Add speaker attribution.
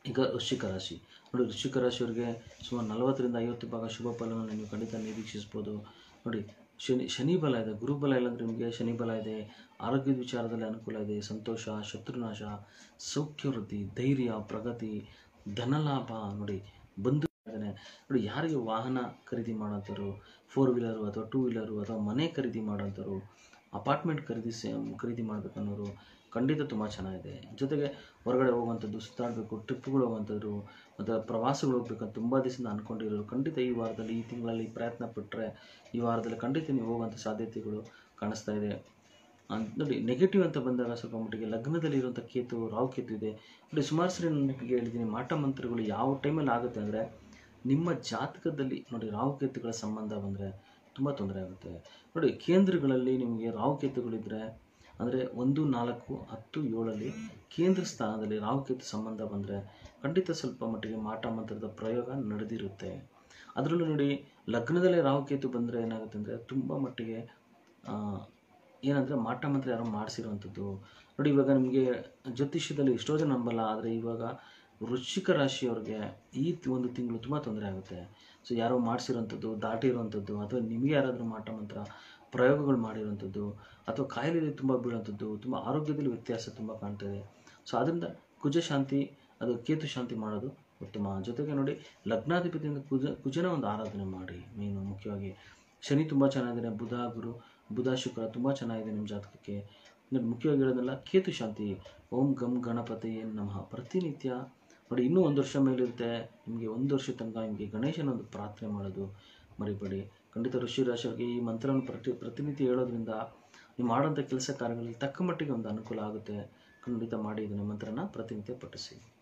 Speaker 1: ಈಗ ವೃಶ್ಚಿಕ ರಾಶಿ ನೋಡಿ ವೃಶ್ಚಿಕ ರಾಶಿಯವರಿಗೆ ಸುಮಾರು ನಲವತ್ತರಿಂದ ಐವತ್ತು ಭಾಗ ಶುಭ ಫಲವನ್ನು ನೀವು ಖಂಡಿತ ನಿರೀಕ್ಷಿಸ್ಬೋದು ನೋಡಿ ಶನಿ ಶನಿ ಬಲ ಇದೆ ಗುರುಬಲ ಇಲ್ಲ ಅಂದರೆ ನಿಮಗೆ ಶನಿ ಬಲ ಇದೆ ಆರೋಗ್ಯದ ವಿಚಾರದಲ್ಲಿ ಅನುಕೂಲ ಇದೆ ಸಂತೋಷ ಶತ್ರುನಾಶ ಸೌಖ್ಯವೃದ್ಧಿ ಧೈರ್ಯ ಪ್ರಗತಿ ಧನಲಾಭ ನೋಡಿ ಬಂಧು ಇದ್ದಾನೆ. ನೋಡಿ ಯಾರಿಗೆ ವಾಹನ ಖರೀದಿ ಮಾಡೋಂಥವ್ರು ಫೋರ್ ವೀಲರು ಅಥವಾ ಟೂ ವೀಲರು ಅಥವಾ ಮನೆ ಖರೀದಿ ಮಾಡೋಂಥವ್ರು ಅಪಾರ್ಟ್ಮೆಂಟ್ ಖರೀದಿಸಿ ಖರೀದಿ ಮಾಡಬೇಕನ್ನೋರು ಖಂಡಿತ ತುಂಬ ಚೆನ್ನಾಗಿದೆ ಜೊತೆಗೆ ಹೊರಗಡೆ ಹೋಗುವಂಥದ್ದು ಸುತ್ತಾಡಬೇಕು ಟ್ರಿಪ್ಗಳು ಹೋಗುವಂಥದ್ದು ಮತ್ತು ಪ್ರವಾಸಗಳು ಹೋಗ್ಬೇಕಂತ ತುಂಬ ದಿವಸದಿಂದ ಅಂದ್ಕೊಂಡಿರೋರು ಖಂಡಿತ ಈ ವಾರದಲ್ಲಿ ಈ ತಿಂಗಳಲ್ಲಿ ಪ್ರಯತ್ನ ಪಟ್ಟರೆ ಈ ವಾರದಲ್ಲಿ ಖಂಡಿತ ನೀವು ಹೋಗುವಂಥ ಸಾಧ್ಯತೆಗಳು ಕಾಣಿಸ್ತಾ ಇದೆ ಅನ್- ನೋಡಿ ನೆಗೆಟಿವ್ ಅಂತ ಬಂದಾಗ ಸ್ವಲ್ಪ ಮಟ್ಟಿಗೆ ಲಗ್ನದಲ್ಲಿ ಇರುವಂಥ ಕೇತು ರಾವು ಕೇತು ಇದೆ ನೋಡಿ ಸುಮಾರು ಸರಿ ನನಗೆ ಹೇಳಿದ್ದೀನಿ ಮಾಟ ಮಂತ್ರಗಳು ಯಾವ ಟೈಮಲ್ಲಿ ಆಗುತ್ತೆ ಅಂದರೆ ನಿಮ್ಮ ಜಾತಕದಲ್ಲಿ ನೋಡಿ ರಾಹುಕೇತುಗಳ ಸಂಬಂಧ ಬಂದರೆ ತುಂಬ ತೊಂದರೆ ಆಗುತ್ತೆ ನೋಡಿ ಕೇಂದ್ರಗಳಲ್ಲಿ ನಿಮಗೆ ರಾಹುಕೇತುಗಳಿದ್ದರೆ ಅಂದರೆ ಒಂದು ನಾಲ್ಕು ಹತ್ತು ಏಳಲ್ಲಿ ಕೇಂದ್ರ ಸ್ಥಾನದಲ್ಲಿ ರಾಹುಕೇತು ಸಂಬಂಧ ಬಂದರೆ ಖಂಡಿತ ಸ್ವಲ್ಪ ಮಟ್ಟಿಗೆ ಮಾಟ ಮಂತ್ರದ ಪ್ರಯೋಗ ನಡೆದಿರುತ್ತೆ ಅದರಲ್ಲೂ ನೋಡಿ ಲಗ್ನದಲ್ಲೇ ರಾಹುಕೇತು ಬಂದರೆ ಏನಾಗುತ್ತೆ ಅಂದರೆ ತುಂಬ ಮಟ್ಟಿಗೆ ಆ, ಏನಂದರೆ ಮಾಟ ಮಂತ್ರ ಯಾರೋ ಮಾಡಿಸಿರುವಂಥದ್ದು ನೋಡಿ ಇವಾಗ ನಿಮಗೆ ಜ್ಯೋತಿಷ್ಯದಲ್ಲಿ ಎಷ್ಟೋ ಜನ ನಂಬಲ್ಲ ಆದರೆ ಇವಾಗ ವೃಶ್ಚಿಕ ರಾಶಿಯವ್ರಿಗೆ ಈ ತಿ- ಒಂದು ತಿಂಗಳು ತುಂಬ ತೊಂದರೆ ಆಗುತ್ತೆ ಸೊ ಯಾರೋ ಮಾಡಿಸಿರೋಂಥದ್ದು ದಾಟಿರುವಂಥದ್ದು ಅಥವಾ ನಿಮಗೆ ಯಾರಾದರೂ ಮಾಟ ಮಂತ್ರ ಪ್ರಯೋಗಗಳು ಮಾಡಿರುವಂಥದ್ದು ಅಥವಾ ಕಾಯಿಲೆಯಲ್ಲಿ ತುಂಬ ಬೀಳುವಂಥದ್ದು ತುಂಬ ಆರೋಗ್ಯದಲ್ಲಿ ವ್ಯತ್ಯಾಸ ತುಂಬ ಕಾಣ್ತದೆ ಸೊ ಅದರಿಂದ ಕುಜ ಶಾಂತಿ ಅದು ಕೇತು ಶಾಂತಿ ಮಾಡೋದು ಉತ್ತಮ ಜೊತೆಗೆ ನೋಡಿ ಲಗ್ನಾಧಿಪತಿಯಿಂದ ಕುಜ ಕುಜನ ಒಂದು ಆರಾಧನೆ ಮಾಡಿ ಮೇನು ಮುಖ್ಯವಾಗಿ ಶನಿ ತುಂಬ ಚೆನ್ನಾಗಿದೆ ಬುಧ ಗುರು ಬುಧ ಶುಕ್ರ ತುಂಬ ಚೆನ್ನಾಗಿದೆ ನಿಮ್ಮ ಜಾತಕಕ್ಕೆ ನೋಡಿ ಮುಖ್ಯವಾಗಿ ಹೇಳೋದಲ್ಲ ಕೇತು ಶಾಂತಿ ಓಂ ಗಂ ಗಣಪತಿ ನಮಃ ಪ್ರತಿನಿತ್ಯ ನೋಡಿ ಇನ್ನೂ ಒಂದು ವರ್ಷ ಮೇಲಿರುತ್ತೆ ನಿಮಗೆ ಒಂದು ವರ್ಷ ತನಕ ನಿಮಗೆ ಗಣೇಶನ ಒಂದು ಪ್ರಾರ್ಥನೆ ಮಾಡೋದು ಮರಿಬೇಡಿ ಖಂಡಿತ ಋಷಿ ರಾಶಿಯವರಿಗೆ ಈ ಮಂತ್ರವನ್ನು ಪ್ರತಿ ಪ್ರತಿನಿತ್ಯ ಹೇಳೋದ್ರಿಂದ ನೀವು ಮಾಡೋಂಥ ಕೆಲಸ ಕಾರ್ಯಗಳಲ್ಲಿ ತಕ್ಕ ಮಟ್ಟಿಗೆ ಒಂದು ಅನುಕೂಲ ಆಗುತ್ತೆ ಖಂಡಿತ ಮಾಡಿ ಇದನ್ನು ಮಂತ್ರನ ಪ್ರತಿನಿತ್ಯ ಪಠಿಸಿ